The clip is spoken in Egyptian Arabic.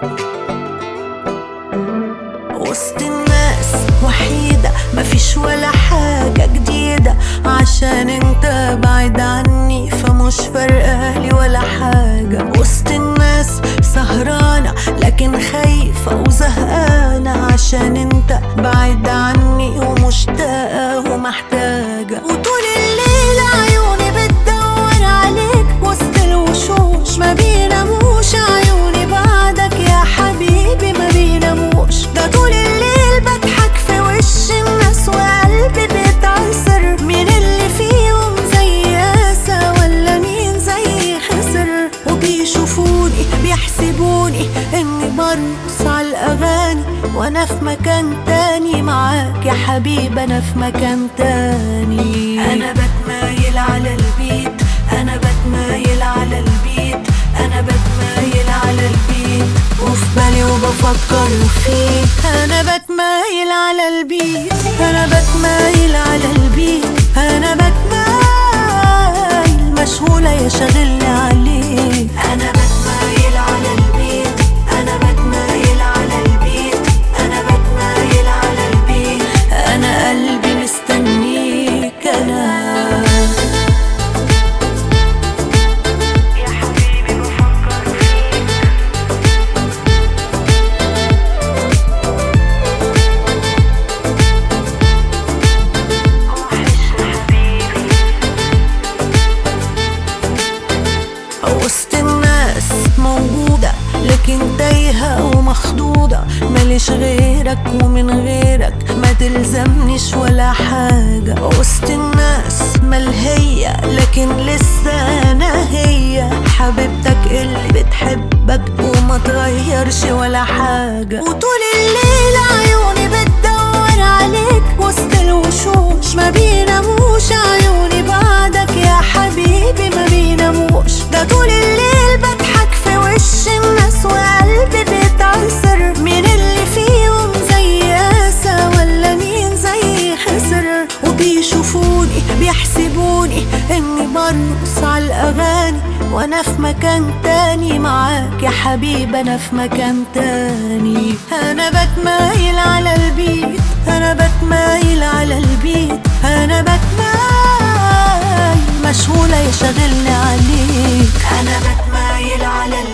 وسط الناس وحيدة مفيش ولا حاجة جديدة عشان انت بعيد عني فمش فارقالي ولا حاجة وسط الناس سهرانة لكن خايفة وزهقانة عشان انت بعيد عني ومشتاقة ومحتاجة وطول الليل عيوني بتدور عليك وسط الوشوش ما بيناموش عيوني بعدك يا حبيبي ما بيناموش ده طول الليل بضحك في وش الناس وقلبي بيتعصر مين اللي فيهم زي ياسا ولا مين زي خسر وبيشوفوني بيحسبوني اني برقص على الاغاني وانا في مكان تاني معاك يا حبيب انا في مكان تاني انا بتمايل على البيت انا بتمايل على البيت انا بتمايل على البيت وفي بالي وبفكر فيك انا بتمايل على البيت انا بتمايل على البيت انا بتمايل مشغولة يا شاغلني عليك انا بتمايل على البيت انا بتمايل على البيت انا بتمايل على البيت انا قلبي مستنيك انا يا حبيبي بفكر فيك وحشني حبيبي وسط الناس موجودة لكن تايهة ومخضوضة ماليش غيرك ومن غيرك ما تلزمنيش ولا حاجة وسط الناس ملهية لكن لسه أنا هي حبيبتك اللي بتحبك وما تغيرش ولا حاجة وطول الليل عيوني بتدور عليك وسط الوشوش ما بيناموش عيوني بعدك يا حبيبي ما بيناموش ده طول الليل بضحك في وش الناس وقلبي بيتعصر مين اللي فيهم زي ياسا ولا مين زي خسر وبيشوفوني بيحسبوني اني برقص على الاغاني وانا في مكان تاني معاك يا حبيب انا في مكان تاني انا بتمايل على البيت انا بتمايل على البيت انا بتمايل مشغولة يا شاغلني عليك انا بتمايل على البيت